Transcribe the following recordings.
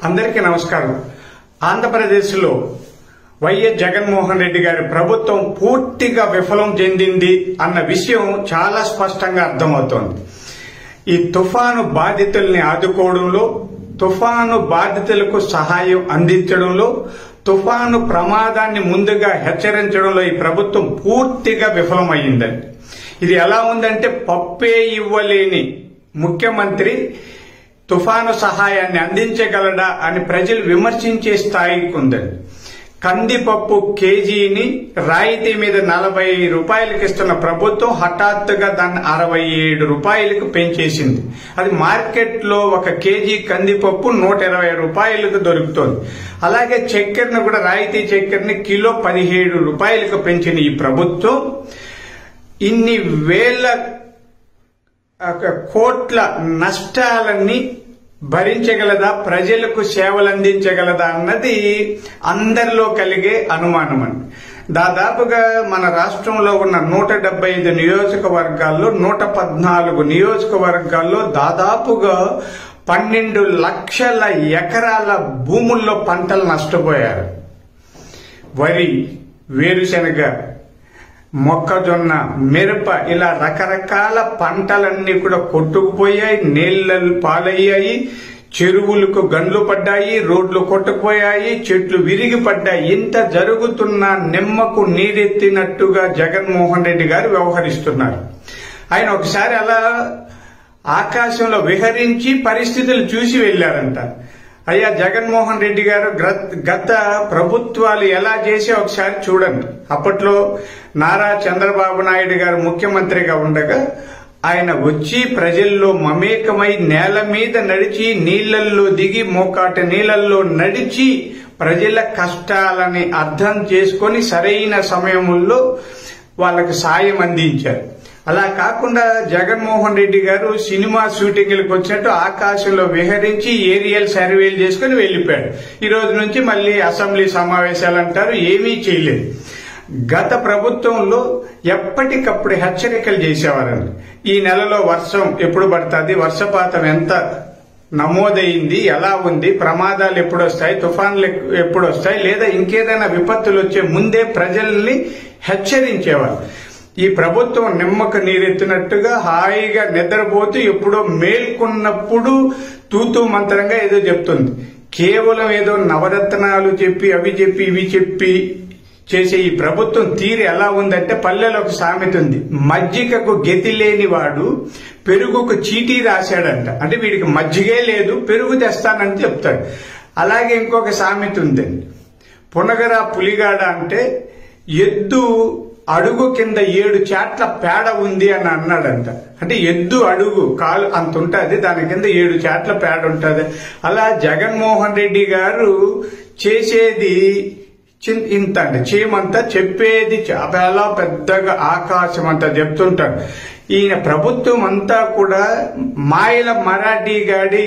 అందరికీ నమస్కారం ఆంధ్రప్రదేశ్లో వైఎస్ జగన్మోహన్ రెడ్డి గారి ప్రభుత్వం పూర్తిగా విఫలం చెందింది అన్న విషయం చాలా స్పష్టంగా అర్థమవుతోంది ఈ తుఫాను బాధితుల్ని ఆదుకోవడంలో తుఫాను బాధితులకు సహాయం అందించడంలో తుఫాను ప్రమాదాన్ని ముందుగా హెచ్చరించడంలో ఈ ప్రభుత్వం పూర్తిగా విఫలమైందండి ఇది ఎలా ఉందంటే పప్పే ఇవ్వలేని ముఖ్యమంత్రి తుఫాను సహాయాన్ని అందించగలడా అని ప్రజలు విమర్శించే స్థాయికి ఉందండి కందిపప్పు కేజీని రాయితీ మీద నలభై రూపాయలకి ఇస్తున్న ప్రభుత్వం హఠాత్తుగా దాన్ని అరవై ఏడు రూపాయలకు పెంచేసింది అది మార్కెట్లో ఒక కేజీ కందిపప్పు నూట ఇరవై రూపాయలకు దొరుకుతోంది అలాగే చక్కెరను కూడా రాయితీ చక్కెరని కిలో పదిహేడు రూపాయలకు పెంచిన ఈ ప్రభుత్వం ఇన్ని వేల కోట్ల నష్టాలన్నీ భరించగలదా ప్రజలకు సేవలు అందించగలదా అన్నది అందరిలో కలిగే అనుమానం అండి దాదాపుగా మన రాష్ట్రంలో ఉన్న నూట డెబ్బై ఐదు నియోజకవర్గాల్లో నూట పద్నాలుగు నియోజకవర్గాల్లో దాదాపుగా పన్నెండు లక్షల ఎకరాల భూముల్లో పంటలు నష్టపోయారు వరి వేరుశనగ మొక్కజొన్న మిరప ఇలా రకరకాల పంటలన్నీ కూడా కొట్టుకుపోయాయి నీళ్ళ పాలయ్యాయి చెరువులకు గండ్లు పడ్డాయి రోడ్లు కొట్టుకుపోయాయి చెట్లు విరిగి పడ్డాయి ఇంత జరుగుతున్న నిమ్మకు నీరెత్తినట్టుగా జగన్మోహన్ రెడ్డి గారు వ్యవహరిస్తున్నారు ఆయన ఒకసారి అలా ఆకాశంలో విహరించి పరిస్థితులు చూసి వెళ్లారంట అయ్యా జగన్మోహన్ రెడ్డి గారు గత ప్రభుత్వాలు ఎలా చేసే ఒకసారి చూడండి అప్పట్లో నారా చంద్రబాబు నాయుడు గారు ముఖ్యమంత్రిగా ఉండగా ఆయన వచ్చి ప్రజల్లో మమేకమై నేల మీద నడిచి నీళ్లల్లో దిగి మోకాటి నీళ్లలో నడిచి ప్రజల కష్టాలని అర్థం చేసుకొని సరైన సమయంలో వాళ్ళకి సాయం అందించారు అలా కాకుండా జగన్మోహన్ రెడ్డి గారు సినిమా షూటింగ్లకు వచ్చినట్టు ఆకాశంలో విహరించి ఏరియల్ సర్వేలు చేసుకుని వెళ్లిపోయాడు ఈ రోజు నుంచి మళ్ళీ అసెంబ్లీ సమావేశాలు అంటారు ఏమీ చేయలేదు గత ప్రభుత్వంలో ఎప్పటికప్పుడు హెచ్చరికలు చేసేవారండి ఈ నెలలో వర్షం ఎప్పుడు పడుతుంది వర్షపాతం ఎంత నమోదైంది ఎలా ఉంది ప్రమాదాలు ఎప్పుడు వస్తాయి తుఫాన్లు ఎప్పుడు వస్తాయి లేదా ఇంకేదైనా విపత్తులు వచ్చే ముందే ప్రజల్ని హెచ్చరించేవారు ఈ ప్రభుత్వం నిమ్మక నీరెత్తినట్టుగా హాయిగా నిద్రపోతూ ఎప్పుడో మేల్కొన్నప్పుడు తూతూ మంత్రంగా ఏదో చెప్తుంది కేవలం ఏదో నవరత్నాలు చెప్పి అవి చెప్పి ఇవి చెప్పి చేసే ఈ ప్రభుత్వం తీరు ఎలా ఉందంటే పల్లెలో ఒక సామెత ఉంది మజ్జిగకు గతి లేని వాడు పెరుగుకు చీటీ రాశాడంట అంటే వీడికి మజ్జిగే లేదు పెరుగు తెస్తానని చెప్తాడు అలాగే ఇంకొక సామెత ఉందండి పునగర పులిగాడ అంటే ఎద్దు అడుగు కింద ఏడు చాట్ల పేడ ఉంది అని అన్నాడంట అంటే ఎద్దు అడుగు కాలు అంత ఉంటుంది దాని కింద ఏడు చాట్ల పేడ ఉంటుంది అలా జగన్మోహన్ రెడ్డి గారు చేసేది ఇంత అండి చేయమంతా చెప్పేది చాలా పెద్దగా ఆకాశం అంతా చెప్తుంటాడు ఈయన ప్రభుత్వం అంతా కూడా మాయల మరాఠీ గాడి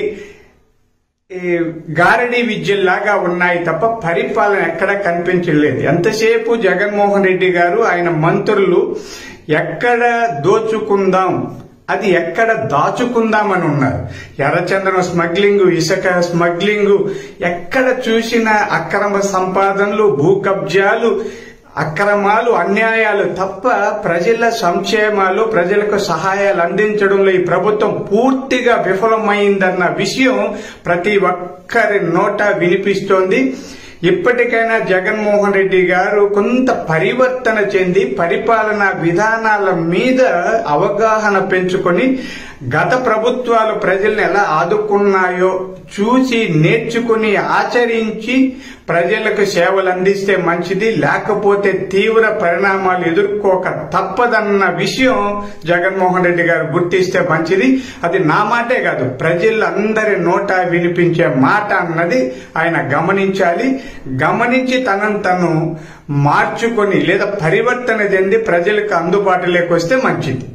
గారడీ విద్యల్లాగా ఉన్నాయి తప్ప పరిపాలన ఎక్కడ కనిపించలేదు ఎంతసేపు జగన్మోహన్ రెడ్డి గారు ఆయన మంత్రులు ఎక్కడ దోచుకుందాం అది ఎక్కడ దాచుకుందామని ఉన్నారు ఎర్రచంద్రం స్మగ్లింగ్ ఇసుక స్మగ్లింగ్ ఎక్కడ చూసిన అక్రమ సంపాదనలు భూ కబ్జాలు అక్రమాలు అన్యాయాలు తప్ప ప్రజల సంక్షేమాలు ప్రజలకు సహాయాలు అందించడంలో ఈ ప్రభుత్వం పూర్తిగా విఫలమైందన్న విషయం ప్రతి ఒక్కరి నోట వినిపిస్తోంది ఇప్పటికైనా జగన్మోహన్ రెడ్డి గారు కొంత పరివర్తన చెంది పరిపాలనా విధానాల మీద అవగాహన పెంచుకొని గత ప్రభుత్వాలు ప్రజల్ని ఎలా ఆదుకున్నాయో చూసి నేర్చుకుని ఆచరించి ప్రజలకు సేవలు అందిస్తే మంచిది లేకపోతే తీవ్ర పరిణామాలు ఎదుర్కోక తప్పదన్న విషయం జగన్మోహన్ రెడ్డి గారు గుర్తిస్తే మంచిది అది నా మాటే కాదు ప్రజలందరి నోట వినిపించే మాట అన్నది ఆయన గమనించాలి గమనించి తనను తను మార్చుకొని లేదా పరివర్తన చెంది ప్రజలకు అందుబాటులోకి వస్తే మంచిది